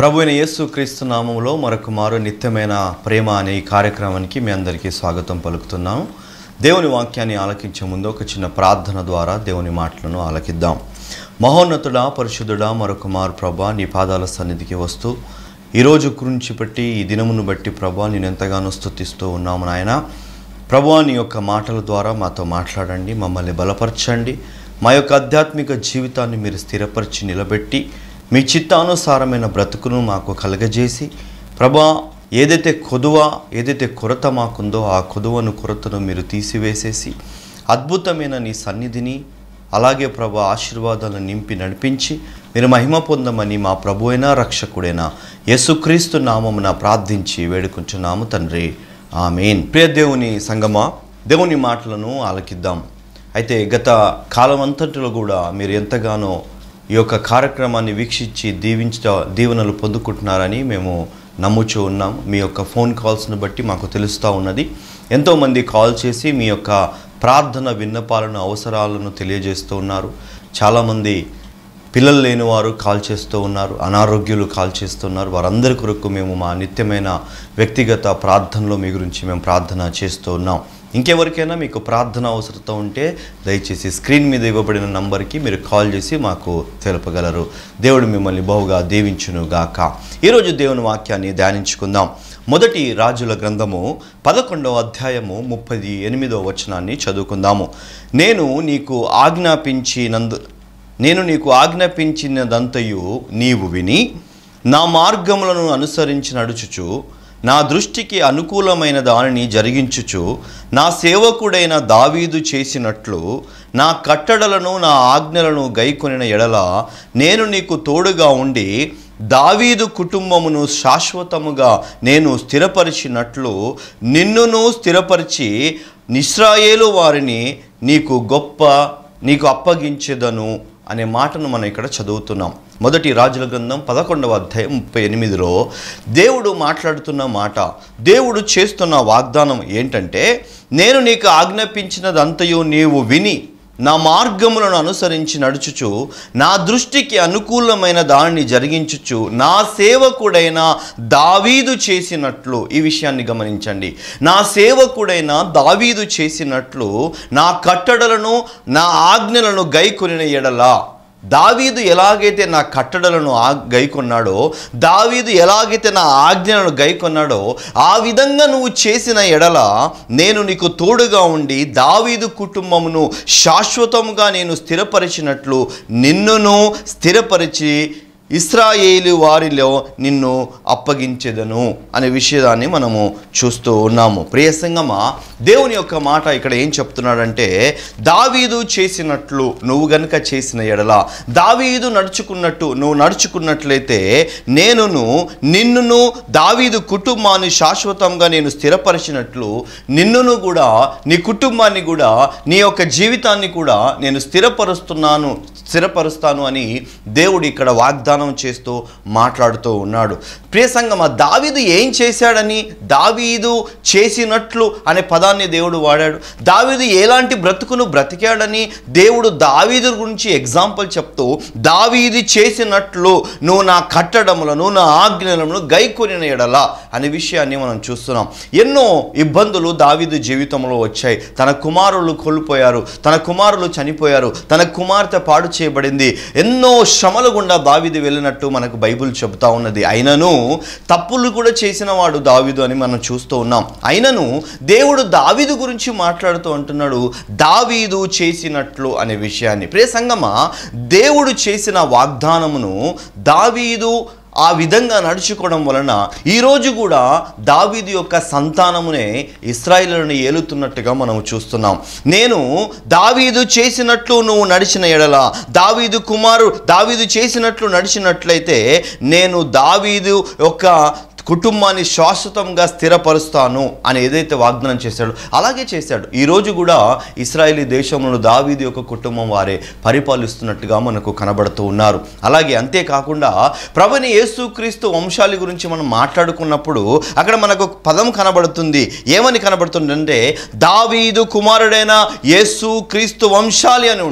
ప్రభు అయిన యేసు క్రీస్తు నామంలో మరొక మారు నిత్యమైన ప్రేమ అనే ఈ కార్యక్రమానికి మీ అందరికీ స్వాగతం పలుకుతున్నాను దేవుని వాక్యాన్ని ఆలకించే ముందు ఒక చిన్న ప్రార్థన ద్వారా దేవుని మాటలను ఆలకిద్దాం మహోన్నతుడా పరిశుద్ధుడా మరొక మారు ప్రభా నీ పాదాల సన్నిధికి వస్తూ ఈరోజు గురించి బట్టి ఈ దినమును బట్టి ప్రభా నేను ఎంతగానో స్తుతిస్తూ ఉన్నాము నాయన ప్రభా నీ యొక్క మాటల ద్వారా మాతో మాట్లాడండి మమ్మల్ని బలపరచండి మా యొక్క ఆధ్యాత్మిక జీవితాన్ని మీరు స్థిరపరిచి నిలబెట్టి మీ చిత్తానుసారమైన బ్రతుకును మాకు కలగజేసి ప్రభా ఏదైతే కొదువ ఏదైతే కొరత మాకుందో ఆ కొదువను కొరతను మీరు తీసివేసేసి అద్భుతమైన నీ సన్నిధిని అలాగే ప్రభు ఆశీర్వాదాలను నింపి నడిపించి మీరు మహిమ పొందమని మా ప్రభు అయినా రక్షకుడైన యేసుక్రీస్తు నామమున ప్రార్థించి వేడుకుంటున్నాము తండ్రి ఆమెన్ ప్రియ దేవుని సంగమా దేవుని మాటలను ఆలకిద్దాం అయితే గత కాలం అంతటిలో కూడా మీరు ఎంతగానో ఈ యొక్క కార్యక్రమాన్ని వీక్షించి దీవించ దీవెనలు పొందుకుంటున్నారని మేము నమ్ముచూ ఉన్నాం మీ యొక్క ఫోన్ కాల్స్ను బట్టి మాకు తెలుస్తూ ఉన్నది ఎంతోమంది కాల్ చేసి మీ యొక్క ప్రార్థన విన్నపాలను అవసరాలను తెలియజేస్తూ ఉన్నారు చాలామంది పిల్లలు లేని వారు కాల్ చేస్తూ ఉన్నారు అనారోగ్యులు కాల్ చేస్తున్నారు వారందరి కొరకు మేము మా నిత్యమైన వ్యక్తిగత ప్రార్థనలో మీ గురించి మేము ప్రార్థన చేస్తూ ఉన్నాం ఇంకెవరికైనా మీకు ప్రార్థన అవసరత ఉంటే దయచేసి స్క్రీన్ మీద ఇవ్వబడిన నంబర్కి మీరు కాల్ చేసి మాకు తెలుపగలరు దేవుడు మిమ్మల్ని బహుగా దీవించును గాక ఈరోజు దేవుని వాక్యాన్ని ధ్యానించుకుందాం మొదటి రాజుల గ్రంథము పదకొండవ అధ్యాయము ముప్పై ఎనిమిదవ వచనాన్ని చదువుకుందాము నేను నీకు ఆజ్ఞాపించినందు నేను నీకు ఆజ్ఞాపించినదంతయు నీవు విని నా మార్గములను అనుసరించి నడుచుచు నా దృష్టికి అనుకూలమైన దానిని జరిగించుచు నా సేవకుడైన దావీదు చేసినట్లు నా కట్టడలను నా ఆజ్ఞలను గైకొనిన ఎడల నేను నీకు తోడుగా ఉండి దావీదు కుటుంబమును శాశ్వతముగా నేను స్థిరపరిచినట్లు నిన్నును స్థిరపరిచి నిస్రాయేలు వారిని నీకు గొప్ప నీకు అప్పగించెదను అనే మాటను మనం ఇక్కడ చదువుతున్నాం మొదటి రాజుల గ్రంథం పదకొండవ అధ్యాయం ముప్పై ఎనిమిదిలో దేవుడు మాట్లాడుతున్న మాట దేవుడు చేస్తున్న వాగ్దానం ఏంటంటే నేను నీకు ఆజ్ఞాపించినదంతయు నీవు విని నా మార్గములను అనుసరించి నడుచుచు నా దృష్టికి అనుకూలమైన దానిని జరిగించుచు నా సేవకుడైన దావీదు చేసినట్లు ఈ విషయాన్ని గమనించండి నా సేవకుడైన దావీదు చేసినట్లు నా కట్టడలను నా ఆజ్ఞలను గైకొనిన ఎడల దావీదు ఎలాగైతే నా కట్టడలను ఆ గైకొన్నాడో దావీదు ఎలాగైతే నా ఆజ్ఞలను గైకొన్నాడో ఆ విధంగా నువ్వు చేసిన ఎడల నేను నీకు తోడుగా ఉండి దావీదు కుటుంబమును శాశ్వతముగా నేను స్థిరపరిచినట్లు నిన్నును స్థిరపరిచి ఇస్రాయేలు వారిలో నిన్ను అప్పగించెదను అనే విషయాన్ని మనము చూస్తూ ఉన్నాము ప్రియసంగమా దేవుని యొక్క మాట ఇక్కడ ఏం చెప్తున్నాడంటే దావీదు చేసినట్లు నువ్వు గనుక చేసిన ఎడల దావీదు నడుచుకున్నట్టు నువ్వు నడుచుకున్నట్లయితే నేనును నిన్నును దావీదు కుటుంబాన్ని శాశ్వతంగా నేను స్థిరపరిచినట్లు నిన్నును కూడా నీ కుటుంబాన్ని కూడా నీ యొక్క జీవితాన్ని కూడా నేను స్థిరపరుస్తున్నాను స్థిరపరుస్తాను అని దేవుడు ఇక్కడ వాగ్దానం చేస్తూ మాట్లాడుతూ ఉన్నాడు ప్రియ సంగమ దావీదు ఏం చేశాడని దావీదు చేసినట్లు అనే పదాన్ని దేవుడు వాడాడు దావీదు ఎలాంటి బ్రతుకును బ్రతికాడని దేవుడు దావీదు గురించి ఎగ్జాంపుల్ చెప్తూ దావీది చేసినట్లు నువ్వు నా కట్టడములను నా ఆజ్ఞలను గైకొనిన ఎడల అనే విషయాన్ని మనం చూస్తున్నాం ఎన్నో ఇబ్బందులు దావీదు జీవితంలో వచ్చాయి తన కుమారులు కోల్పోయారు తన కుమారులు చనిపోయారు తన కుమార్తె పాడు చేయబడింది ఎన్నో శ్రమల గుండా దావీదు వెళ్ళినట్టు మనకు బైబిల్ చెబుతా ఉన్నది అయినను తప్పులు కూడా చేసిన వాడు దావీదు అని మనం చూస్తూ ఉన్నాం అయినను దేవుడు దావీదు గురించి మాట్లాడుతూ అంటున్నాడు దావీదు చేసినట్లు అనే విషయాన్ని ప్రియ సంగమా దేవుడు చేసిన వాగ్దానమును దావీదు ఆ విధంగా నడుచుకోవడం వలన ఈరోజు కూడా దావీదు యొక్క సంతానమునే ఇస్రాయిలను ఏలుతున్నట్టుగా మనం చూస్తున్నాం నేను దావీదు చేసినట్లు నువ్వు నడిచిన ఎడల దావీదు కుమారు దావీదు చేసినట్లు నడిచినట్లయితే నేను దావీదు యొక్క కుటుంబాన్ని శాశ్వతంగా స్థిరపరుస్తాను అని ఏదైతే వాగ్దానం చేశాడో అలాగే చేశాడు ఈరోజు కూడా ఇస్రాయేలీ దేశంలో దావీది యొక్క కుటుంబం వారే పరిపాలిస్తున్నట్టుగా మనకు కనబడుతూ ఉన్నారు అలాగే అంతేకాకుండా ప్రభుని యేసుక్రీస్తు వంశాల గురించి మనం మాట్లాడుకున్నప్పుడు అక్కడ మనకు ఒక పదం కనబడుతుంది ఏమని కనబడుతుందంటే దావీదు కుమారుడైన యేసు క్రీస్తు వంశాలి అని ఉంటుంది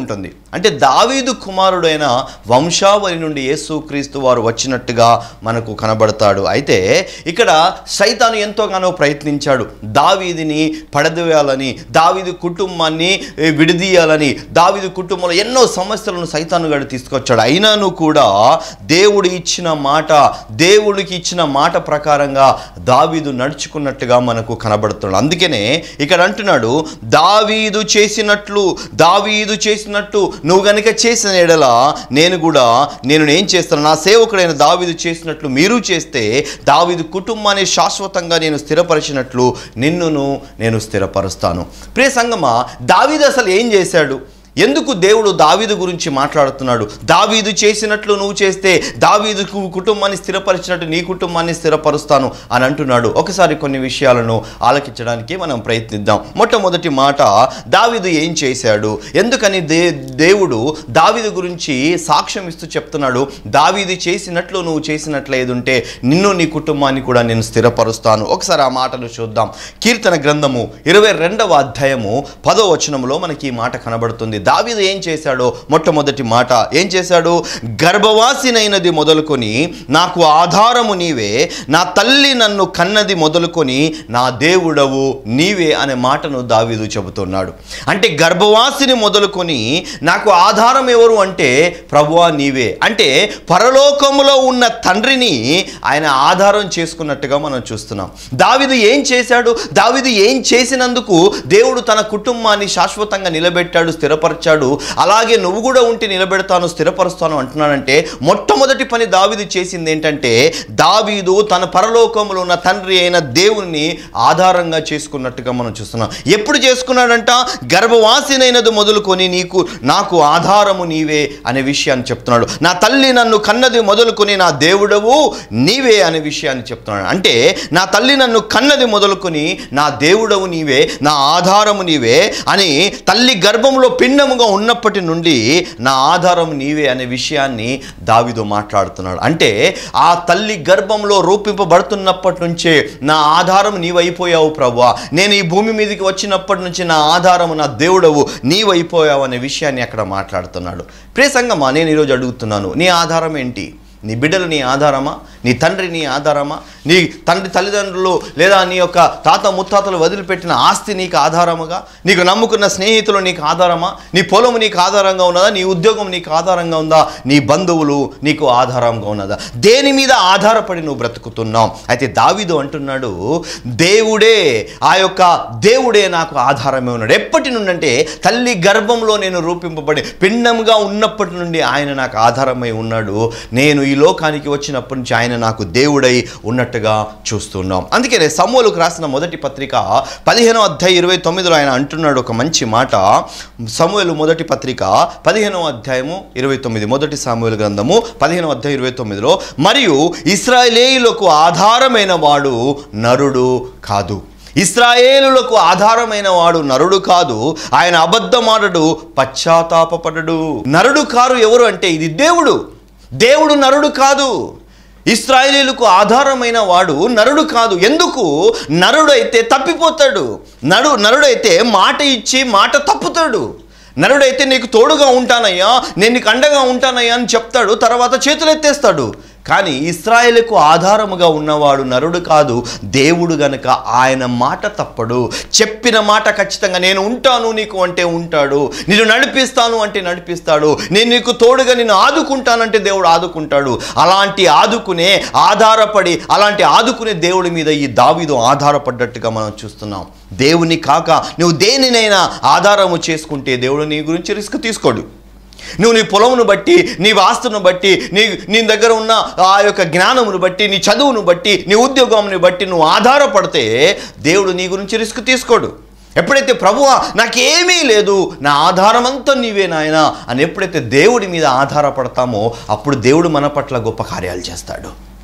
అంటే దావీదు కుమారుడైన వంశావళి నుండి యేసుక్రీస్తు వారు వచ్చినట్టుగా మనకు కనబడతాడు అయితే ఇక్కడ సైతాను ఎంతోగానో ప్రయత్నించాడు దావీదిని పడదవేయాలని దావీదు కుటుంబాన్ని ఏ, విడదీయాలని దావీదు కుటుంబంలో ఎన్నో సమస్యలను సైతాను గడు తీసుకొచ్చాడు అయినాను కూడా దేవుడు ఇచ్చిన మాట దేవుడికి ఇచ్చిన మాట ప్రకారంగా దావీదు నడుచుకున్నట్టుగా మనకు కనబడుతున్నాడు అందుకనే ఇక్కడ అంటున్నాడు దావీదు చేసినట్లు దావీదు చేసినట్టు నువ్వు గనుక చేసిన ఎడల నేను కూడా నేను ఏం చేస్తాను నా సేవకుడైన దావీదు చేసినట్లు మీరు చేస్తే దావీదు కుటుంబాన్ని శాశ్వతంగా నేను స్థిరపరిచినట్లు నిన్నును నేను స్థిరపరుస్తాను ప్రియ సంగమా దావీదు అసలు ఏం చేశాడు ఎందుకు దేవుడు దావీదు గురించి మాట్లాడుతున్నాడు దావీదు చేసినట్లు నువ్వు చేస్తే దావీదు కు- కుటుంబాన్ని స్థిరపరిచినట్టు నీ కుటుంబాన్ని స్థిరపరుస్తాను అని అంటున్నాడు ఒకసారి కొన్ని విషయాలను ఆలకించడానికి మనం ప్రయత్నిద్దాం మొట్టమొదటి మాట దావీదు ఏం చేశాడు ఎందుకని దే దేవుడు దావీదు గురించి సాక్ష్యం ఇస్తూ చెప్తున్నాడు దావీదు చేసినట్లు నువ్వు చేసినట్లు ఏదుంటే నిన్ను నీ కుటుంబాన్ని కూడా నేను స్థిరపరుస్తాను ఒకసారి ఆ మాటను చూద్దాం కీర్తన గ్రంథము ఇరవై రెండవ అధ్యాయము పదో వచనంలో మనకి ఈ మాట కనబడుతుంది దావీదు ఏం చేశాడో మొట్టమొదటి మాట ఏం చేశాడు గర్భవాసినైనది మొదలుకొని నాకు ఆధారము నీవే నా తల్లి నన్ను కన్నది మొదలుకొని నా దేవుడవు నీవే అనే మాటను దావీదు చెబుతున్నాడు అంటే గర్భవాసిని మొదలుకొని నాకు ఆధారం ఎవరు అంటే ప్రభువా నీవే అంటే పరలోకములో ఉన్న తండ్రిని ఆయన ఆధారం చేసుకున్నట్టుగా మనం చూస్తున్నాం దావిదు ఏం చేశాడు దావిదు ఏం చేసినందుకు దేవుడు తన కుటుంబాన్ని శాశ్వతంగా నిలబెట్టాడు స్థిరపరిచాడు అలాగే నువ్వు కూడా ఉంటే నిలబెడతాను స్థిరపరుస్తాను అంటున్నానంటే మొట్టమొదటి పని దావీదు చేసింది ఏంటంటే దావీదు తన పరలోకంలో ఉన్న తండ్రి అయిన దేవుని ఆధారంగా చేసుకున్నట్టుగా మనం చూస్తున్నాం ఎప్పుడు చేసుకున్నాడంట గర్భవాసినైనది మొదలుకొని నీకు నాకు ఆధారము నీవే అనే విషయాన్ని చెప్తున్నాడు నా తల్లి నన్ను కన్నది మొదలుకొని నా దేవుడవు నీవే అనే విషయాన్ని చెప్తున్నాడు అంటే నా తల్లి నన్ను కన్నది మొదలుకొని నా దేవుడవు నీవే నా ఆధారము నీవే అని తల్లి గర్భంలో పిండముగా ఉన్నప్పటి నుండి నా ఆధారం నీవే అనే విషయాన్ని దావిదో మాట్లాడుతున్నాడు అంటే ఆ తల్లి గర్భంలో రూపింపబడుతున్నప్పటి నుంచే నా ఆధారం నీవైపోయావు ప్రభువా నేను ఈ భూమి మీదకి వచ్చినప్పటి నుంచి నా ఆధారము నా దేవుడవు నీవైపోయావు అనే విషయాన్ని అక్కడ మాట్లాడుతున్నాడు ప్రియ సంగమా నేను ఈరోజు అడుగుతున్నాను నీ ఆధారం ఏంటి నీ బిడ్డలు నీ ఆధారమా నీ తండ్రి నీ ఆధారమా నీ తండ్రి తల్లిదండ్రులు లేదా నీ యొక్క తాత ముత్తాతలు వదిలిపెట్టిన ఆస్తి నీకు ఆధారముగా నీకు నమ్ముకున్న స్నేహితులు నీకు ఆధారమా నీ పొలము నీకు ఆధారంగా ఉన్నదా నీ ఉద్యోగం నీకు ఆధారంగా ఉందా నీ బంధువులు నీకు ఆధారంగా ఉన్నదా దేని మీద ఆధారపడి నువ్వు బ్రతుకుతున్నావు అయితే దావీదు అంటున్నాడు దేవుడే ఆ యొక్క దేవుడే నాకు ఆధారమే ఉన్నాడు ఎప్పటి నుండి అంటే తల్లి గర్భంలో నేను రూపింపబడి పిండంగా ఉన్నప్పటి నుండి ఆయన నాకు ఆధారమై ఉన్నాడు నేను ఈ లోకానికి వచ్చినప్పటి నుంచి ఆయన నాకు దేవుడై ఉన్నట్టుగా చూస్తున్నాం అందుకనే సమూలకు రాసిన మొదటి పత్రిక పదిహేనో అధ్యాయ ఇరవై తొమ్మిదిలో ఆయన అంటున్నాడు ఒక మంచి మాట సమూహలు మొదటి పత్రిక పదిహేనవ అధ్యాయము ఇరవై తొమ్మిది మొదటి సామూహల గ్రంథము పదిహేనవ అధ్యాయం ఇరవై తొమ్మిదిలో మరియు ఇస్రాయేలీయులకు ఆధారమైన వాడు నరుడు కాదు ఇస్రాయేలులకు ఆధారమైన వాడు నరుడు కాదు ఆయన అబద్ధమాడడు పశ్చాత్తాపపడడు నరుడు కారు ఎవరు అంటే ఇది దేవుడు దేవుడు నరుడు కాదు ఇస్రాయేలీలకు ఆధారమైన వాడు నరుడు కాదు ఎందుకు నరుడైతే తప్పిపోతాడు నడు నరుడైతే మాట ఇచ్చి మాట తప్పుతాడు నరుడైతే నీకు తోడుగా ఉంటానయ్యా నేను నీకు అండగా ఉంటానయ్యా అని చెప్తాడు తర్వాత చేతులు ఎత్తేస్తాడు కానీ ఇస్రాయేలుకు ఆధారముగా ఉన్నవాడు నరుడు కాదు దేవుడు గనక ఆయన మాట తప్పడు చెప్పిన మాట ఖచ్చితంగా నేను ఉంటాను నీకు అంటే ఉంటాడు నేను నడిపిస్తాను అంటే నడిపిస్తాడు నేను నీకు తోడుగా నేను ఆదుకుంటానంటే దేవుడు ఆదుకుంటాడు అలాంటి ఆదుకునే ఆధారపడి అలాంటి ఆదుకునే దేవుడి మీద ఈ దావీదు ఆధారపడ్డట్టుగా మనం చూస్తున్నాం దేవుని కాక నువ్వు దేనినైనా ఆధారము చేసుకుంటే దేవుడు నీ గురించి రిస్క్ తీసుకోడు నువ్వు నీ పొలమును బట్టి నీ వాస్తును బట్టి నీ నీ దగ్గర ఉన్న ఆ యొక్క జ్ఞానమును బట్టి నీ చదువును బట్టి నీ ఉద్యోగంని బట్టి నువ్వు ఆధారపడితే దేవుడు నీ గురించి రిస్క్ తీసుకోడు ఎప్పుడైతే ప్రభువా నాకేమీ లేదు నా ఆధారం అంతా నీవే నాయనా అని ఎప్పుడైతే దేవుడి మీద ఆధారపడతామో అప్పుడు దేవుడు మన పట్ల గొప్ప కార్యాలు చేస్తాడు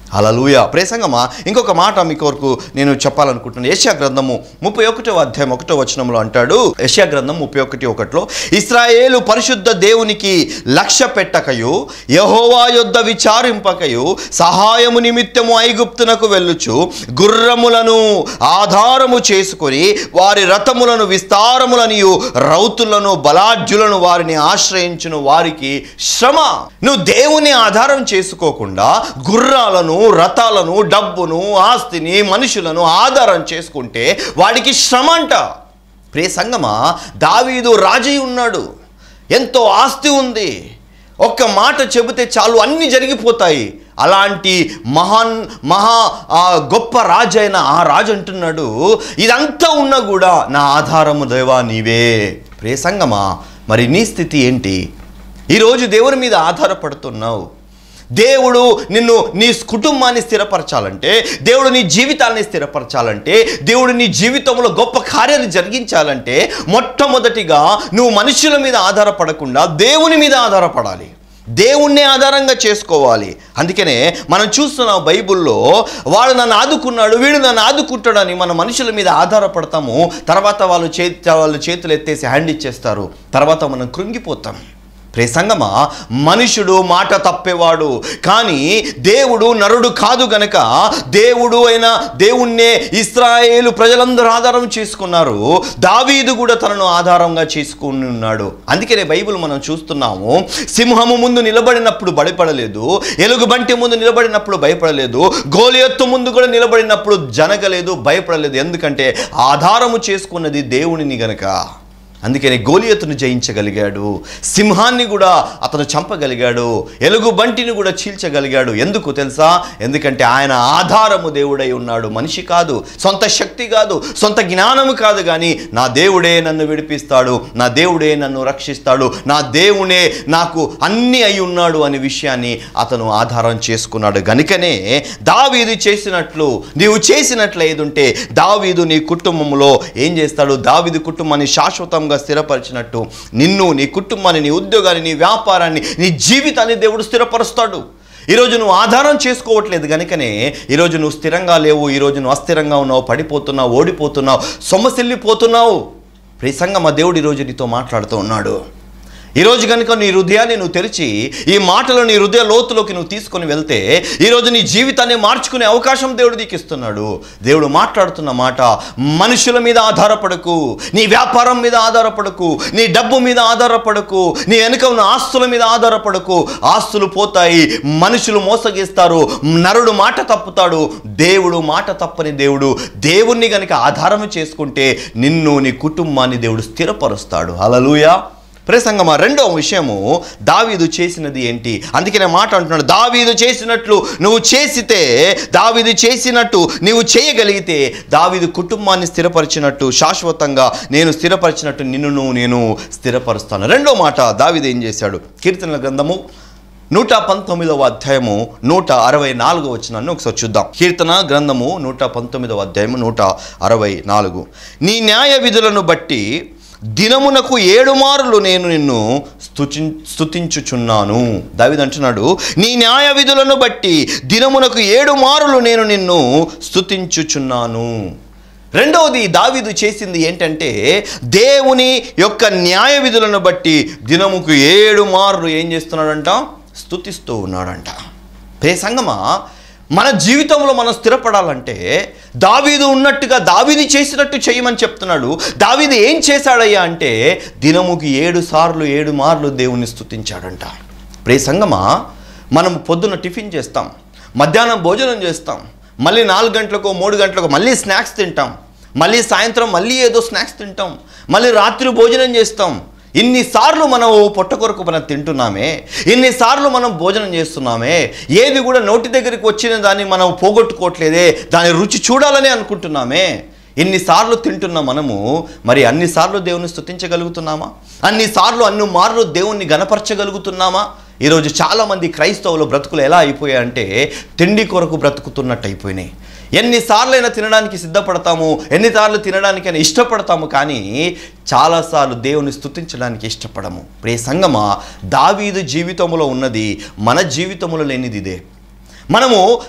హలలుయ ప్రేసంగమా ఇంకొక మాట మీ కొరకు నేను చెప్పాలనుకుంటున్నాను ఏషియా గ్రంథము ముప్పై ఒకటో అధ్యాయం ఒకటో వచనంలో అంటాడు ఏషియా గ్రంథం ముప్పై ఒకటి ఒకటిలో ఇస్రాయేలు పరిశుద్ధ దేవునికి లక్ష్య పెట్టకయు యహోవా యొద్ద విచారింపకయు సహాయము నిమిత్తము ఐగుప్తునకు వెళ్ళుచు గుర్రములను ఆధారము చేసుకొని వారి రథములను విస్తారములనియు రౌతులను బలాఢ్యులను వారిని ఆశ్రయించును వారికి శ్రమ నువ్వు దేవుని ఆధారం చేసుకోకుండా గుర్రాలను రథాలను డబ్బును ఆస్తిని మనుషులను ఆధారం చేసుకుంటే వాడికి శ్రమ అంట ప్రియ సంగమా దావీదు రాజై ఉన్నాడు ఎంతో ఆస్తి ఉంది ఒక్క మాట చెబితే చాలు అన్నీ జరిగిపోతాయి అలాంటి మహాన్ మహా ఆ గొప్ప రాజు అయిన ఆ రాజు అంటున్నాడు ఇదంతా ఉన్నా కూడా నా ఆధారము దేవా నీవే ప్రియ సంగమా మరి నీ స్థితి ఏంటి ఈరోజు దేవుని మీద ఆధారపడుతున్నావు దేవుడు నిన్ను నీ కుటుంబాన్ని స్థిరపరచాలంటే దేవుడు నీ జీవితాన్ని స్థిరపరచాలంటే దేవుడు నీ జీవితంలో గొప్ప కార్యాలు జరిగించాలంటే మొట్టమొదటిగా నువ్వు మనుషుల మీద ఆధారపడకుండా దేవుని మీద ఆధారపడాలి దేవుణ్ణే ఆధారంగా చేసుకోవాలి అందుకనే మనం చూస్తున్నాం బైబిల్లో వాడు నన్ను ఆదుకున్నాడు వీడు నన్ను ఆదుకుంటాడని మన మనుషుల మీద ఆధారపడతాము తర్వాత వాళ్ళు చేతి వాళ్ళు చేతులు ఎత్తేసి హ్యాండ్ ఇచ్చేస్తారు తర్వాత మనం కృంగిపోతాం ప్రే సంగమా మనుషుడు మాట తప్పేవాడు కానీ దేవుడు నరుడు కాదు గనక దేవుడు అయిన దేవుణ్ణే ఇస్రాయేలు ప్రజలందరూ ఆధారం చేసుకున్నారు దావీదు కూడా తనను ఆధారంగా చేసుకుని ఉన్నాడు అందుకనే బైబిల్ మనం చూస్తున్నాము సింహము ముందు నిలబడినప్పుడు భయపడలేదు ఎలుగుబంటి ముందు నిలబడినప్పుడు భయపడలేదు గోలియత్తు ముందు కూడా నిలబడినప్పుడు జనగలేదు భయపడలేదు ఎందుకంటే ఆధారము చేసుకున్నది దేవునిని గనక అందుకని గోలియతును జయించగలిగాడు సింహాన్ని కూడా అతను చంపగలిగాడు ఎలుగు బంటిని కూడా చీల్చగలిగాడు ఎందుకు తెలుసా ఎందుకంటే ఆయన ఆధారము దేవుడై ఉన్నాడు మనిషి కాదు సొంత శక్తి కాదు సొంత జ్ఞానము కాదు కానీ నా దేవుడే నన్ను విడిపిస్తాడు నా దేవుడే నన్ను రక్షిస్తాడు నా దేవుడే నాకు అన్ని అయి ఉన్నాడు అనే విషయాన్ని అతను ఆధారం చేసుకున్నాడు గనుకనే దావీదు చేసినట్లు నీవు చేసినట్లు ఏదుంటే దావీదు నీ కుటుంబంలో ఏం చేస్తాడు దావీదు కుటుంబాన్ని శాశ్వతంగా స్థిరపరిచినట్టు నిన్ను నీ కుటుంబాన్ని నీ ఉద్యోగాన్ని నీ వ్యాపారాన్ని నీ జీవితాన్ని దేవుడు స్థిరపరుస్తాడు ఈరోజు నువ్వు ఆధారం చేసుకోవట్లేదు కనుకనే ఈరోజు నువ్వు స్థిరంగా లేవు ఈరోజు నువ్వు అస్థిరంగా ఉన్నావు పడిపోతున్నావు ఓడిపోతున్నావు సొమ్మసిల్లిపోతున్నావు ప్రిసంగా మా దేవుడు ఈరోజు నీతో మాట్లాడుతూ ఉన్నాడు ఈరోజు కనుక నీ హృదయాన్ని నువ్వు తెరిచి ఈ మాటలు నీ హృదయ లోతులోకి నువ్వు తీసుకొని వెళ్తే ఈరోజు నీ జీవితాన్ని మార్చుకునే అవకాశం దేవుడు నీకు ఇస్తున్నాడు దేవుడు మాట్లాడుతున్న మాట మనుషుల మీద ఆధారపడకు నీ వ్యాపారం మీద ఆధారపడకు నీ డబ్బు మీద ఆధారపడకు నీ వెనుక ఉన్న ఆస్తుల మీద ఆధారపడకు ఆస్తులు పోతాయి మనుషులు మోసగిస్తారు నరుడు మాట తప్పుతాడు దేవుడు మాట తప్పని దేవుడు దేవుణ్ణి గనుక ఆధారం చేసుకుంటే నిన్ను నీ కుటుంబాన్ని దేవుడు స్థిరపరుస్తాడు హలలుయా ప్రసంగమా రెండో విషయము దావీదు చేసినది ఏంటి అందుకే నేను మాట అంటున్నాడు దావీదు చేసినట్లు నువ్వు చేసితే దావీదు చేసినట్టు నువ్వు చేయగలిగితే దావీదు కుటుంబాన్ని స్థిరపరిచినట్టు శాశ్వతంగా నేను స్థిరపరిచినట్టు నిన్ను నువ్వు నేను స్థిరపరుస్తాను రెండో మాట దావీదు ఏం చేశాడు కీర్తనల గ్రంథము నూట పంతొమ్మిదవ అధ్యాయము నూట అరవై నాలుగో వచ్చినాన్ని ఒకసారి చూద్దాం కీర్తన గ్రంథము నూట పంతొమ్మిదవ అధ్యాయము నూట అరవై నాలుగు నీ న్యాయ విధులను బట్టి దినమునకు ఏడు మారులు నేను నిన్ను స్తుతి స్తుతించుచున్నాను దావిది అంటున్నాడు నీ న్యాయ విధులను బట్టి దినమునకు ఏడు మారులు నేను నిన్ను స్తుతించుచున్నాను రెండవది దావీదు చేసింది ఏంటంటే దేవుని యొక్క న్యాయ విధులను బట్టి దినముకు ఏడు మార్లు ఏం చేస్తున్నాడంట స్తుతిస్తూ ఉన్నాడంట పే సంగమా మన జీవితంలో మనం స్థిరపడాలంటే దావీదు ఉన్నట్టుగా దావీది చేసినట్టు చేయమని చెప్తున్నాడు దావీది ఏం చేశాడయ్యా అంటే దినముకి ఏడు సార్లు ఏడు మార్లు దేవుణ్ణి స్తుతించాడంట ప్రే సంగమా మనం పొద్దున్న టిఫిన్ చేస్తాం మధ్యాహ్నం భోజనం చేస్తాం మళ్ళీ నాలుగు గంటలకు మూడు గంటలకు మళ్ళీ స్నాక్స్ తింటాం మళ్ళీ సాయంత్రం మళ్ళీ ఏదో స్నాక్స్ తింటాం మళ్ళీ రాత్రి భోజనం చేస్తాం ఇన్నిసార్లు మనం పొట్ట కొరకు మనం తింటున్నామే ఇన్నిసార్లు మనం భోజనం చేస్తున్నామే ఏది కూడా నోటి దగ్గరికి వచ్చిన దాన్ని మనం పోగొట్టుకోవట్లేదే దాని రుచి చూడాలని అనుకుంటున్నామే ఎన్నిసార్లు తింటున్న మనము మరి అన్నిసార్లు దేవుని స్తుతించగలుగుతున్నామా అన్నిసార్లు అన్ని మార్లు దేవుణ్ణి గనపరచగలుగుతున్నామా ఈరోజు చాలామంది క్రైస్తవులు బ్రతుకులు ఎలా అయిపోయాయంటే తిండి కొరకు బ్రతుకుతున్నట్టు అయిపోయినాయి ఎన్నిసార్లైనా తినడానికి సిద్ధపడతాము ఎన్నిసార్లు తినడానికైనా ఇష్టపడతాము కానీ చాలాసార్లు దేవుని స్తుతించడానికి ఇష్టపడము ప్రే సంగమా దావీదు జీవితంలో ఉన్నది మన జీవితంలో లేనిది ఇదే మనము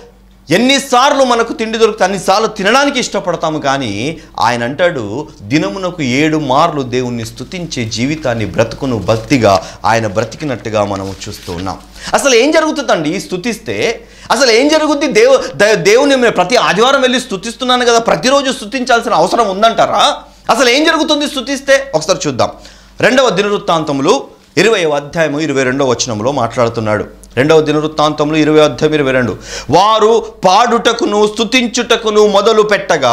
ఎన్నిసార్లు మనకు తిండి దొరికితే అన్నిసార్లు తినడానికి ఇష్టపడతాము కానీ ఆయన అంటాడు దినమునకు ఏడు మార్లు దేవుణ్ణి స్తుతించే జీవితాన్ని బ్రతుకును భక్తిగా ఆయన బ్రతికినట్టుగా మనము చూస్తూ ఉన్నాం అసలు ఏం జరుగుతుందండి స్తుతిస్తే అసలు ఏం జరుగుద్ది దేవు ద- దేవుని నేను ప్రతి ఆదివారం వెళ్ళి స్తుతిస్తున్నాను కదా ప్రతిరోజు స్తుతించాల్సిన అవసరం ఉందంటారా అసలు ఏం జరుగుతుంది స్తుతిస్తే ఒకసారి చూద్దాం రెండవ దినవృత్తాంతములు ఇరవై అధ్యాయము ఇరవై రెండవ వచనంలో మాట్లాడుతున్నాడు రెండవ దినవృత్తాంతంలో ఇరవై అధ్యాయం ఇరవై రెండు వారు పాడుటకును స్తుతించుటకును మొదలు పెట్టగా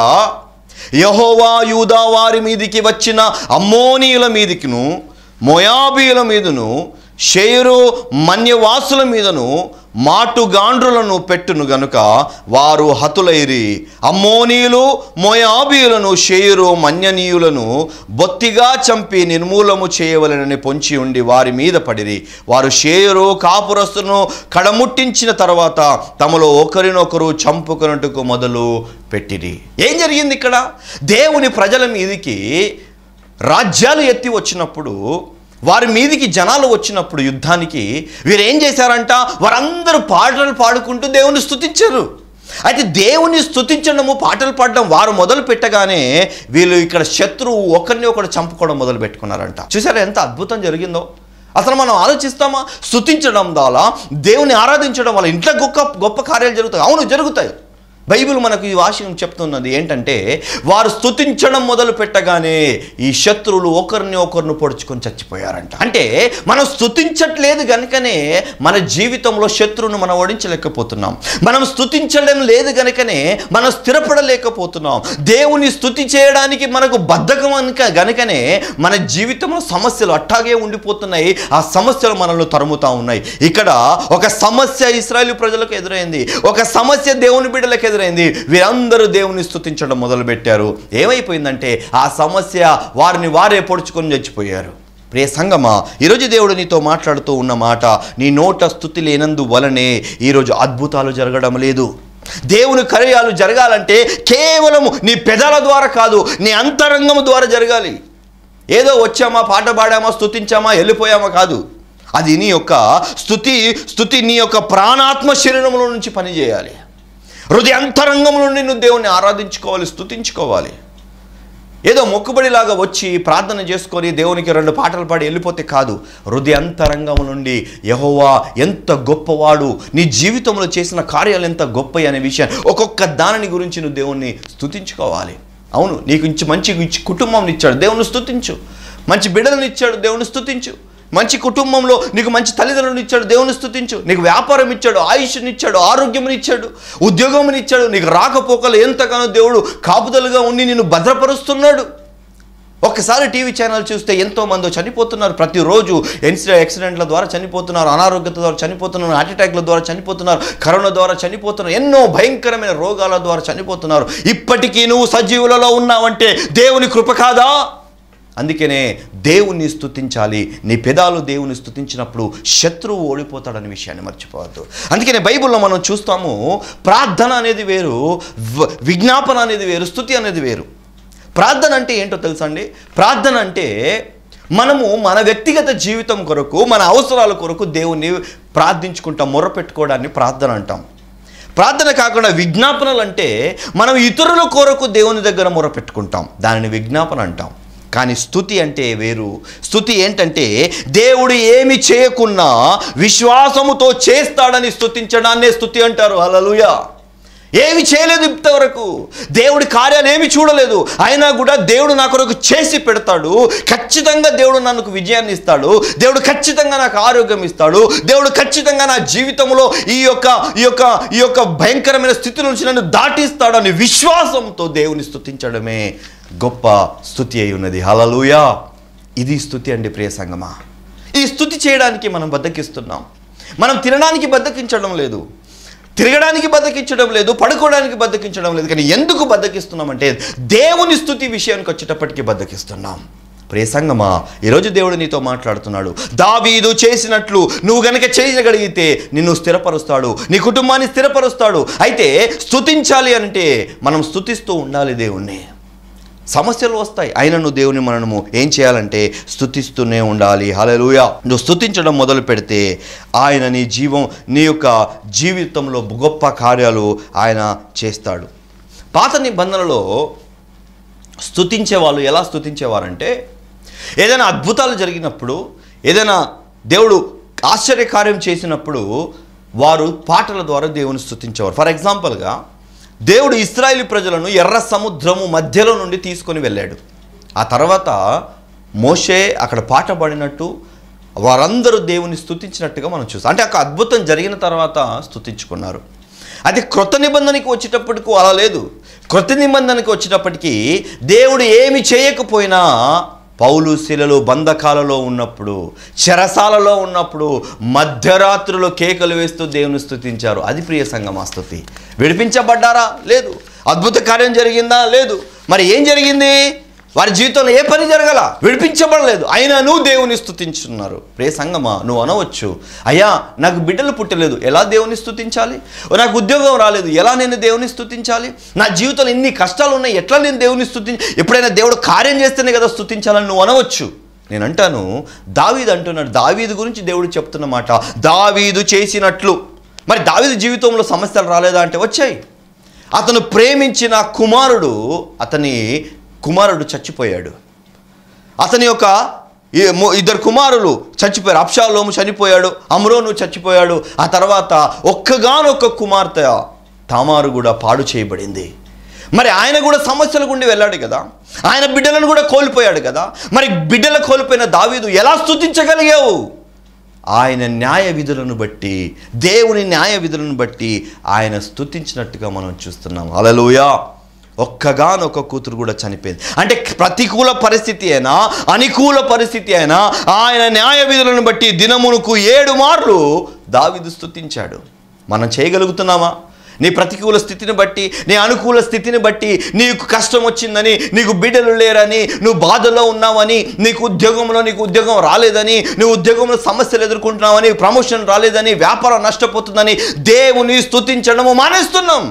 యహోవా యూదా వారి మీదికి వచ్చిన అమ్మోనీయుల మీదికిను మొయాబీయుల మీదను షేరు మన్యవాసుల మీదను మాటుగాండ్రులను పెట్టును గనుక వారు హతులైరి అమ్మోనీయులు మోయాబీయులను షేరు మన్యనీయులను బొత్తిగా చంపి నిర్మూలము చేయవలెనని పొంచి ఉండి వారి మీద పడిరి వారు షేరు కాపురస్తును కడముట్టించిన తర్వాత తమలో ఒకరినొకరు చంపుకొనుటకు మొదలు పెట్టిరి ఏం జరిగింది ఇక్కడ దేవుని ప్రజల మీదికి రాజ్యాలు ఎత్తి వచ్చినప్పుడు వారి మీదికి జనాలు వచ్చినప్పుడు యుద్ధానికి వీరు ఏం చేశారంట వారందరూ పాటలు పాడుకుంటూ దేవుని స్తుతించారు అయితే దేవుని స్తుతించడము పాటలు పాడడం వారు మొదలు పెట్టగానే వీళ్ళు ఇక్కడ శత్రువు ఒకరిని ఒకరు చంపుకోవడం మొదలు పెట్టుకున్నారంట చూసారా ఎంత అద్భుతం జరిగిందో అసలు మనం ఆలోచిస్తామా స్తుతించడం ద్వారా దేవుని ఆరాధించడం వల్ల ఇంట్లో గొప్ప గొప్ప కార్యాలు జరుగుతాయి అవును జరుగుతాయి బైబిల్ మనకు ఈ వాక్యం చెప్తున్నది ఏంటంటే వారు స్తుతించడం మొదలు పెట్టగానే ఈ శత్రువులు ఒకరిని ఒకరిని పొడుచుకొని చచ్చిపోయారంట అంటే మనం స్తుతించట్లేదు కనుకనే మన జీవితంలో శత్రువును మనం ఓడించలేకపోతున్నాం మనం స్తుతించడం లేదు కనుకనే మనం స్థిరపడలేకపోతున్నాం దేవుని స్తుతి చేయడానికి మనకు బద్ధకం అనుక గనుకనే మన జీవితంలో సమస్యలు అట్టాగే ఉండిపోతున్నాయి ఆ సమస్యలు మనల్ని తరుముతా ఉన్నాయి ఇక్కడ ఒక సమస్య ఇస్రాయేల్ ప్రజలకు ఎదురైంది ఒక సమస్య దేవుని బిడ్డలకు ఎదురైంది వీరందరూ దేవుని స్తుతించడం మొదలుపెట్టారు ఏమైపోయిందంటే ఆ సమస్య వారిని వారే పొడుచుకొని చచ్చిపోయారు ప్రియ సంగమా ఈరోజు దేవుడు నీతో మాట్లాడుతూ ఉన్న మాట నీ నోట స్థుతి లేనందు వలనే ఈరోజు అద్భుతాలు జరగడం లేదు దేవుని కార్యాలు జరగాలంటే కేవలము నీ పెదాల ద్వారా కాదు నీ అంతరంగము ద్వారా జరగాలి ఏదో వచ్చామా పాట పాడామా స్తుతించామా వెళ్ళిపోయామా కాదు అది నీ యొక్క స్థుతి స్థుతి నీ యొక్క ప్రాణాత్మ శరీరంలో నుంచి పనిచేయాలి హృదయాంతరంగం నుండి నువ్వు దేవుని ఆరాధించుకోవాలి స్తుతించుకోవాలి ఏదో మొక్కుబడిలాగా వచ్చి ప్రార్థన చేసుకొని దేవునికి రెండు పాటలు పాడి వెళ్ళిపోతే కాదు హృదయంతరంగం నుండి యహోవా ఎంత గొప్పవాడు నీ జీవితంలో చేసిన కార్యాలు ఎంత గొప్ప అనే విషయాన్ని ఒక్కొక్క దానిని గురించి నువ్వు దేవుణ్ణి స్తుతించుకోవాలి అవును నీకు ఇంచి మంచి ఇచ్చి కుటుంబం ఇచ్చాడు దేవుని స్తుతించు మంచి బిడ్డలను ఇచ్చాడు దేవుని స్తుతించు మంచి కుటుంబంలో నీకు మంచి తల్లిదండ్రులను ఇచ్చాడు దేవుని స్తుతించు నీకు వ్యాపారం ఇచ్చాడు ఆయుష్ని ఇచ్చాడు ఆరోగ్యం ఇచ్చాడు ఉద్యోగం ఇచ్చాడు నీకు రాకపోకలు ఎంతగానో దేవుడు కాపుదలుగా ఉండి నిన్ను భద్రపరుస్తున్నాడు ఒక్కసారి టీవీ ఛానల్ చూస్తే ఎంతో మంది చనిపోతున్నారు ప్రతిరోజు ఎన్సిడెంట్ యాక్సిడెంట్ల ద్వారా చనిపోతున్నారు అనారోగ్యత ద్వారా చనిపోతున్నారు హార్ట్ అటాక్ల ద్వారా చనిపోతున్నారు కరోనా ద్వారా చనిపోతున్నారు ఎన్నో భయంకరమైన రోగాల ద్వారా చనిపోతున్నారు ఇప్పటికీ నువ్వు సజీవులలో ఉన్నావంటే దేవుని కృప కాదా అందుకనే దేవుణ్ణి స్తుతించాలి నీ పెదాలు దేవుని స్తుతించినప్పుడు శత్రువు ఓడిపోతాడనే విషయాన్ని మర్చిపోవద్దు అందుకనే బైబిల్లో మనం చూస్తాము ప్రార్థన అనేది వేరు వ- విజ్ఞాపన అనేది వేరు స్తుతి అనేది వేరు ప్రార్థన అంటే ఏంటో తెలుసా అండి ప్రార్థన అంటే మనము మన వ్యక్తిగత జీవితం కొరకు మన అవసరాల కొరకు దేవుణ్ణి ప్రార్థించుకుంటాం మొరపెట్టుకోవడాన్ని ప్రార్థన అంటాం ప్రార్థన కాకుండా విజ్ఞాపనలు అంటే మనం ఇతరుల కొరకు దేవుని దగ్గర మొరపెట్టుకుంటాం దానిని విజ్ఞాపన అంటాం కానీ స్థుతి అంటే వేరు స్థుతి ఏంటంటే దేవుడు ఏమి చేయకున్నా విశ్వాసముతో చేస్తాడని స్థుతించడాన్నే స్థుతి అంటారు హల్లెలూయా ఏమి చేయలేదు ఇంతవరకు దేవుడి కార్యాలు ఏమి చూడలేదు అయినా కూడా దేవుడు నా కొరకు చేసి పెడతాడు ఖచ్చితంగా దేవుడు నాకు విజయాన్ని ఇస్తాడు దేవుడు ఖచ్చితంగా నాకు ఆరోగ్యం ఇస్తాడు దేవుడు ఖచ్చితంగా నా జీవితంలో ఈ యొక్క ఈ యొక్క ఈ యొక్క భయంకరమైన స్థితి నుంచి నన్ను దాటిస్తాడు అని విశ్వాసంతో దేవుని స్తుతించడమే గొప్ప స్థుతి అయి ఉన్నది హలలుయా ఇది స్థుతి అండి ప్రియ సంగమా ఈ స్థుతి చేయడానికి మనం బద్దకిస్తున్నాం మనం తినడానికి బద్దకించడం లేదు తిరగడానికి బద్దకించడం లేదు పడుకోవడానికి బద్దకించడం లేదు కానీ ఎందుకు బద్దకిస్తున్నామంటే దేవుని స్థుతి విషయానికి వచ్చేటప్పటికి బద్దకిస్తున్నాం ప్రియ సంగమా ఈరోజు దేవుడు నీతో మాట్లాడుతున్నాడు దావీదు చేసినట్లు నువ్వు గనక చేయగలిగితే నిన్ను స్థిరపరుస్తాడు నీ కుటుంబాన్ని స్థిరపరుస్తాడు అయితే స్థుతించాలి అంటే మనం స్థుతిస్తూ ఉండాలి దేవుణ్ణి సమస్యలు వస్తాయి అయినను దేవుని మనము ఏం చేయాలంటే స్తుతిస్తూనే ఉండాలి హల్లెలూయా నువ్వు స్తుతించడం మొదలు పెడితే ఆయన నీ జీవం నీ యొక్క జీవితంలో గొప్ప కార్యాలు ఆయన చేస్తాడు పాత నిబంధనలో స్తుతించే వాళ్ళు ఎలా స్తుతించేవారంటే ఏదైనా అద్భుతాలు జరిగినప్పుడు ఏదైనా దేవుడు ఆశ్చర్యకార్యం చేసినప్పుడు వారు పాటల ద్వారా దేవుని స్తుతించేవారు ఫర్ ఎగ్జాంపుల్గా దేవుడు ఇస్రాయేలీ ప్రజలను ఎర్ర సముద్రము మధ్యలో నుండి తీసుకొని వెళ్ళాడు ఆ తర్వాత మోషే అక్కడ పాట పాడినట్టు వారందరూ దేవుని స్తుతించినట్టుగా మనం చూస్తాం అంటే ఒక అద్భుతం జరిగిన తర్వాత స్తుతించుకున్నారు అది క్రొత్త నిబంధనకి వచ్చేటప్పటికి అలా లేదు క్రొత్త నిబంధనకి వచ్చేటప్పటికి దేవుడు ఏమి చేయకపోయినా పౌలు శిలలు బంధకాలలో ఉన్నప్పుడు చెరసాలలో ఉన్నప్పుడు మధ్యరాత్రిలో కేకలు వేస్తూ దేవుని స్తుతించారు అది ప్రియ సంగమా స్తుతి విడిపించబడ్డారా లేదు అద్భుత కార్యం జరిగిందా లేదు మరి ఏం జరిగింది వారి జీవితంలో ఏ పని జరగల విడిపించబడలేదు అయినా నువ్వు దేవుని స్తుతించున్నారు ప్రే సంగమా నువ్వు అనవచ్చు అయ్యా నాకు బిడ్డలు పుట్టలేదు ఎలా దేవుని స్తుతించాలి ఓ, నాకు ఉద్యోగం రాలేదు ఎలా నేను దేవుని స్తుతించాలి నా జీవితంలో ఇన్ని కష్టాలు ఉన్నాయి ఎట్లా నేను దేవుని స్తుతి ఎప్పుడైనా దేవుడు కార్యం చేస్తేనే కదా స్తుతించాలని నువ్వు అనవచ్చు నేను అంటాను దావీదు అంటున్నాడు దావీదు గురించి దేవుడు చెప్తున్న మాట దావీదు చేసినట్లు మరి దావీదు జీవితంలో సమస్యలు రాలేదా అంటే వచ్చాయి అతను ప్రేమించిన కుమారుడు అతని కుమారుడు చచ్చిపోయాడు అతని యొక్క ఈ ము- ఇద్దరు కుమారులు చచ్చిపోయారు అప్షాలోము చనిపోయాడు అమ్రోను చచ్చిపోయాడు ఆ తర్వాత ఒక్కగానొక్క కుమార్తె తామారు కూడా పాడు చేయబడింది మరి ఆయన కూడా సమస్యల గుండి వెళ్ళాడు కదా ఆయన బిడ్డలను కూడా కోల్పోయాడు కదా మరి బిడ్డలు కోల్పోయిన దావీదు ఎలా స్తుతించగలిగావు ఆయన న్యాయ విధులను బట్టి దేవుని న్యాయ విధులను బట్టి ఆయన స్తుతించినట్టుగా మనం చూస్తున్నాం అలలుయా ఒక్కగానొక్క కూతురు కూడా చనిపోయింది అంటే ప్రతికూల పరిస్థితి అయినా అనుకూల పరిస్థితి అయినా ఆయన న్యాయ విధులను బట్టి దినమునకు ఏడు మార్లు దావిదు స్తుతించాడు మనం చేయగలుగుతున్నామా నీ ప్రతికూల స్థితిని బట్టి నీ అనుకూల స్థితిని బట్టి నీకు కష్టం వచ్చిందని నీకు బిడ్డలు లేరని నువ్వు బాధలో ఉన్నావని నీకు ఉద్యోగంలో నీకు ఉద్యోగం రాలేదని నువ్వు ఉద్యోగంలో సమస్యలు ఎదుర్కొంటున్నావని ప్రమోషన్ రాలేదని వ్యాపారం నష్టపోతుందని దేవుని స్తుతించడము మానేస్తున్నాం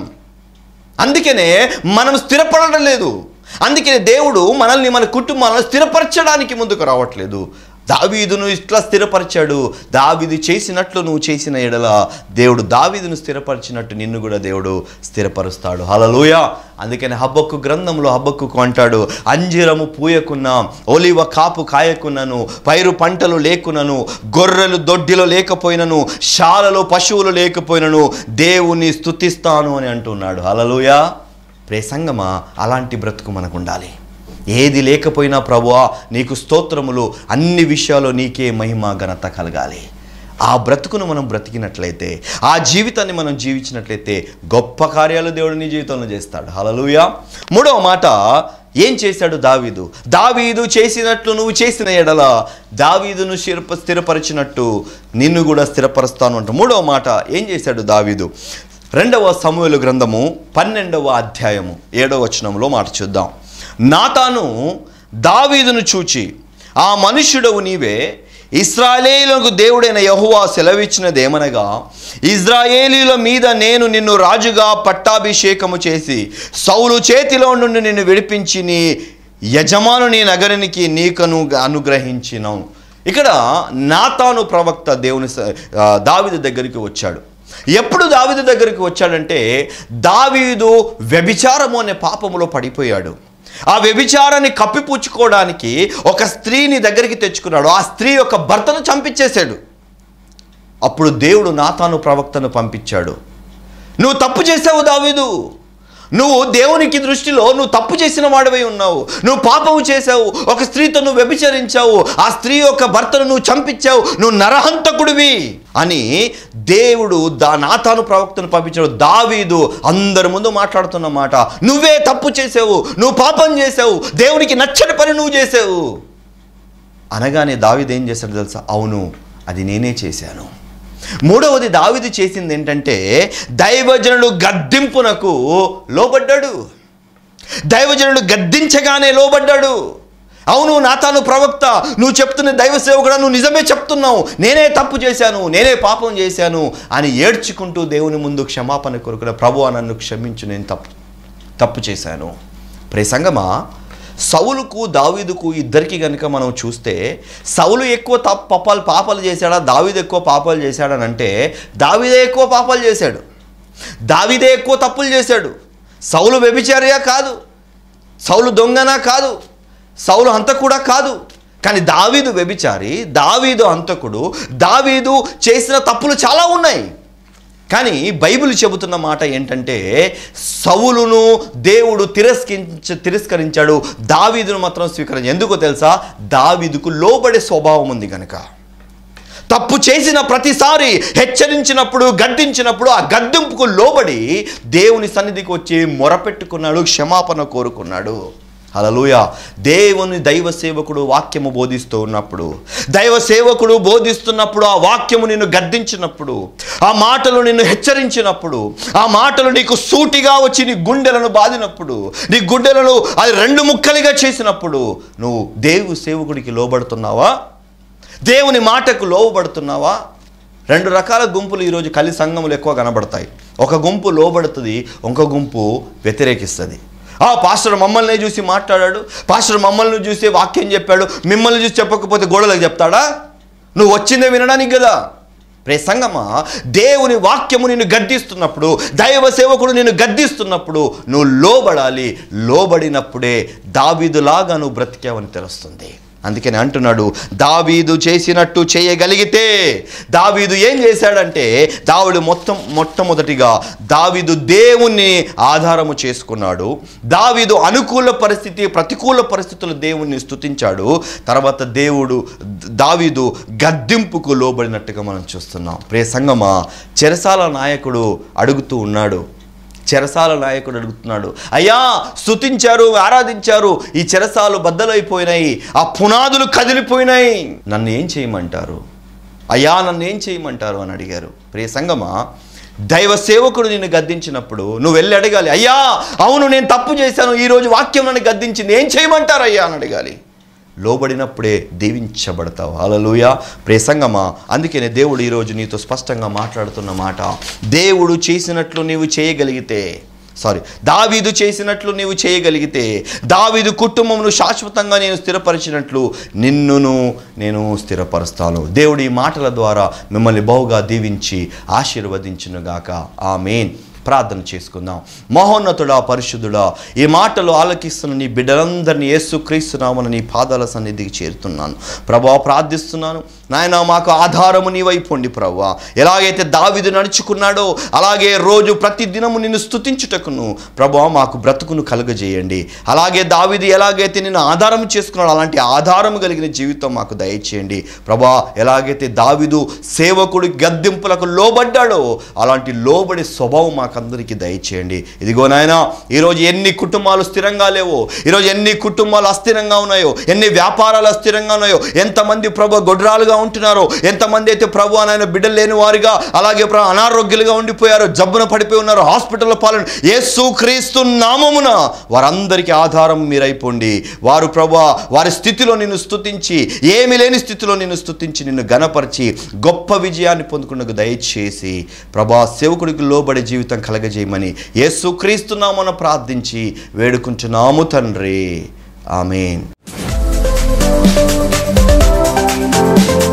అందుకనే మనం స్థిరపడడం లేదు అందుకనే దేవుడు మనల్ని మన కుటుంబాలను స్థిరపరచడానికి ముందుకు రావట్లేదు దావీదును ఇట్లా స్థిరపరిచాడు దావీదు చేసినట్లు నువ్వు చేసిన ఎడల దేవుడు దావీదును స్థిరపరిచినట్టు నిన్ను కూడా దేవుడు స్థిరపరుస్తాడు హలలోయ అందుకని హబ్బక్కు గ్రంథంలో హబ్బక్కుకు అంటాడు అంజీరము పూయకున్నా ఒలివ కాపు కాయకున్నను పైరు పంటలు లేకున్నను గొర్రెలు దొడ్డిలో లేకపోయినను శాలలో పశువులు లేకపోయినను దేవుని స్తుతిస్తాను అని అంటున్నాడు హలలోయ ప్రే సంగమా అలాంటి బ్రతుకు మనకు ఉండాలి ఏది లేకపోయినా ప్రభువా నీకు స్తోత్రములు అన్ని విషయాల్లో నీకే మహిమ ఘనత కలగాలి ఆ బ్రతుకును మనం బ్రతికినట్లయితే ఆ జీవితాన్ని మనం జీవించినట్లయితే గొప్ప కార్యాలు దేవుడు నీ జీవితంలో చేస్తాడు హలలుయ మూడవ మాట ఏం చేశాడు దావీదు దావీదు చేసినట్లు నువ్వు చేసిన ఎడల దావీదును స్థిరప స్థిరపరిచినట్టు నిన్ను కూడా స్థిరపరుస్తాను అంట మూడవ మాట ఏం చేశాడు దావీదు రెండవ సమూహలు గ్రంథము పన్నెండవ అధ్యాయము ఏడవ వచనంలో మాట చూద్దాం నాతాను దావీదును చూచి ఆ మనుష్యుడవు నీవే ఇస్రాయేలీలకు దేవుడైన యహోవా సెలవిచ్చినదేమనగా ఇజ్రాయేలీల మీద నేను నిన్ను రాజుగా పట్టాభిషేకము చేసి సౌలు చేతిలో నుండి నిన్ను విడిపించి నీ యజమానుని నగరునికి నీకను అనుగ్రహించినాం ఇక్కడ నాతాను ప్రవక్త దేవుని స- ఆ, దావీదు దగ్గరికి వచ్చాడు ఎప్పుడు దావీదు దగ్గరికి వచ్చాడంటే దావీదు వ్యభిచారము అనే పాపములో పడిపోయాడు ఆ వ్యభిచారాన్ని కప్పిపుచ్చుకోవడానికి ఒక స్త్రీని దగ్గరికి తెచ్చుకున్నాడు ఆ స్త్రీ యొక్క భర్తను చంపించేశాడు అప్పుడు దేవుడు నాతాను ప్రవక్తను పంపించాడు నువ్వు తప్పు చేసావు దావీదు నువ్వు దేవునికి దృష్టిలో నువ్వు తప్పు చేసిన వాడివై ఉన్నావు నువ్వు పాపము చేసావు ఒక స్త్రీతో నువ్వు వ్యభిచరించావు ఆ స్త్రీ యొక్క భర్తను నువ్వు చంపించావు నువ్వు నరహంతకుడివి అని దేవుడు దా నాతాను ప్రవక్తను పంపించాడు దావీదు అందరి ముందు మాట్లాడుతున్న మాట నువ్వే తప్పు చేసావు నువ్వు పాపం చేసావు దేవునికి నచ్చని పని నువ్వు చేసావు అనగానే దావీదు ఏం చేశాడు తెలుసా అవును అది నేనే చేశాను మూడవది దావీదు చేసింది ఏంటంటే దైవజనుడు గద్దింపునకు లోబడ్డాడు దైవజనుడు గద్దించగానే లోబడ్డాడు అవును నాతాను ప్రవక్త నువ్వు చెప్తున్న దైవ సేవకుడా నువ్వు నిజమే చెప్తున్నావు నేనే తప్పు చేశాను నేనే పాపం చేశాను అని ఏడ్చుకుంటూ దేవుని ముందు క్షమాపణ కొరకు ప్రభు నన్ను క్షమించు నేను తప్పు తప్పు చేశాను ప్రే సంగమా సౌలుకు దావీదుకు ఇద్దరికి కనుక మనం చూస్తే సౌలు ఎక్కువ తప్ప పాపాలు పాపాలు చేశాడా దావీదు ఎక్కువ పాపాలు చేశాడని అంటే దావీదే ఎక్కువ పాపాలు చేశాడు దావీదే ఎక్కువ తప్పులు చేశాడు సౌలు వ్యభిచారియా కాదు సౌలు దొంగనా కాదు సౌలు హంతకుడా కాదు కానీ దావీదు వ్యభిచారి దావీదు హంతకుడు దావీదు చేసిన తప్పులు చాలా ఉన్నాయి కానీ బైబిల్ చెబుతున్న మాట ఏంటంటే సౌలును దేవుడు తిరస్కరించ తిరస్కరించాడు దావీదును మాత్రం స్వీకరించి ఎందుకో తెలుసా దావీదుకు లోబడే స్వభావం ఉంది కనుక తప్పు చేసిన ప్రతిసారి హెచ్చరించినప్పుడు గద్దించినప్పుడు ఆ గద్దింపుకు లోబడి దేవుని సన్నిధికి వచ్చి మొరపెట్టుకున్నాడు క్షమాపణ కోరుకున్నాడు హలలుయ దేవుని దైవ సేవకుడు వాక్యము బోధిస్తూ ఉన్నప్పుడు దైవ సేవకుడు బోధిస్తున్నప్పుడు ఆ వాక్యము నిన్ను గద్దించినప్పుడు ఆ మాటలు నిన్ను హెచ్చరించినప్పుడు ఆ మాటలు నీకు సూటిగా వచ్చి నీ గుండెలను బాదినప్పుడు నీ గుండెలను అది రెండు ముక్కలుగా చేసినప్పుడు నువ్వు దేవు సేవకుడికి లోబడుతున్నావా దేవుని మాటకు లోబడుతున్నావా రెండు రకాల గుంపులు ఈరోజు కలి సంఘములు ఎక్కువ కనబడతాయి ఒక గుంపు లోబడుతుంది ఇంకో గుంపు వ్యతిరేకిస్తుంది ఆ పాస్టర్ మమ్మల్ని చూసి మాట్లాడాడు పాస్టర్ మమ్మల్ని చూసి వాక్యం చెప్పాడు మిమ్మల్ని చూసి చెప్పకపోతే గోడలకు చెప్తాడా నువ్వు వచ్చిందే వినడానికి కదా రే సంగమా దేవుని వాక్యము నిన్ను గద్దిస్తున్నప్పుడు దైవ సేవకుడు నిన్ను గద్దిస్తున్నప్పుడు నువ్వు లోబడాలి లోబడినప్పుడే దావీదులాగా నువ్వు బ్రతికావని తెలుస్తుంది అందుకని అంటున్నాడు దావీదు చేసినట్టు చేయగలిగితే దావీదు ఏం చేశాడంటే దావుడు మొత్తం మొట్టమొదటిగా దావీదు దేవుణ్ణి ఆధారము చేసుకున్నాడు దావీదు అనుకూల పరిస్థితి ప్రతికూల పరిస్థితులు దేవుణ్ణి స్తుతించాడు తర్వాత దేవుడు దావీదు గద్దింపుకు లోబడినట్టుగా మనం చూస్తున్నాం ప్రే సంగమా చెరసాల నాయకుడు అడుగుతూ ఉన్నాడు చెరసాల నాయకుడు అడుగుతున్నాడు అయ్యా స్తుతించారు ఆరాధించారు ఈ చెరసాలు బద్దలైపోయినాయి ఆ పునాదులు కదిలిపోయినాయి నన్ను ఏం చేయమంటారు అయ్యా నన్ను ఏం చేయమంటారు అని అడిగారు ప్రియ సంగమా దైవ సేవకుడు నిన్ను గద్దించినప్పుడు నువ్వు వెళ్ళి అడగాలి అయ్యా అవును నేను తప్పు చేశాను ఈరోజు వాక్యం నన్ను గద్దించింది ఏం చేయమంటారు అయ్యా అని అడగాలి లోబడినప్పుడే దీవించబడతావు అలలుయ ప్రేసంగమా అందుకనే దేవుడు ఈరోజు నీతో స్పష్టంగా మాట్లాడుతున్న మాట దేవుడు చేసినట్లు నీవు చేయగలిగితే సారీ దావీదు చేసినట్లు నీవు చేయగలిగితే దావీదు కుటుంబమును శాశ్వతంగా నేను స్థిరపరిచినట్లు నిన్నును నేను స్థిరపరుస్తాను దేవుడి ఈ మాటల ద్వారా మిమ్మల్ని బహుగా దీవించి ఆశీర్వదించునుగాక ఆ మెయిన్ ప్రార్థన చేసుకుందాం మహోన్నతుడా పరిశుద్ధుడా ఈ మాటలు ఆలకిస్తున్న నీ బిడ్డలందరినీ యేసు క్రీస్తునామని నీ పాదాల సన్నిధికి చేరుతున్నాను ప్రభా ప్రార్థిస్తున్నాను నాయన మాకు ఆధారము నీ వైపుండి ప్రభా ఎలాగైతే దావిదు నడుచుకున్నాడో అలాగే రోజు ప్రతి దినము నిన్ను స్తుతించుటకును ప్రభా మాకు బ్రతుకును కలుగజేయండి అలాగే దావిది ఎలాగైతే నిన్ను ఆధారం చేసుకున్నాడో అలాంటి ఆధారం కలిగిన జీవితం మాకు దయచేయండి ప్రభా ఎలాగైతే దావిదు సేవకుడి గద్దెంపులకు లోబడ్డాడో అలాంటి లోబడి స్వభావం మాకందరికీ దయచేయండి ఇదిగో నాయన ఈరోజు ఎన్ని కుటుంబాలు స్థిరంగా లేవో ఈరోజు ఎన్ని కుటుంబాలు అస్థిరంగా ఉన్నాయో ఎన్ని వ్యాపారాలు అస్థిరంగా ఉన్నాయో ఎంతమంది ప్రభు గొడ్రాలుగా ఉంటున్నారో ఎంతమంది అయితే ప్రభు నాయన బిడ్డలు లేని వారిగా అలాగే ప్రభు అనారోగ్యులుగా ఉండిపోయారో జబ్బున పడిపోయి ఉన్నారు హాస్పిటల్లో పాలన యేసు క్రీస్తు నామమున వారందరికీ ఆధారం మీరైపోండి వారు ప్రభు వారి స్థితిలో నిన్ను స్తుతించి ఏమి లేని స్థితిలో నిన్ను స్తుతించి నిన్ను గనపరిచి గొప్ప విజయాన్ని పొందుకున్నకు దయచేసి ప్రభా సేవకుడికి లోబడే జీవితం కలగజేయమని యేసు క్రీస్తు నామన ప్రార్థించి వేడుకుంటున్నాము తండ్రి ఆమెన్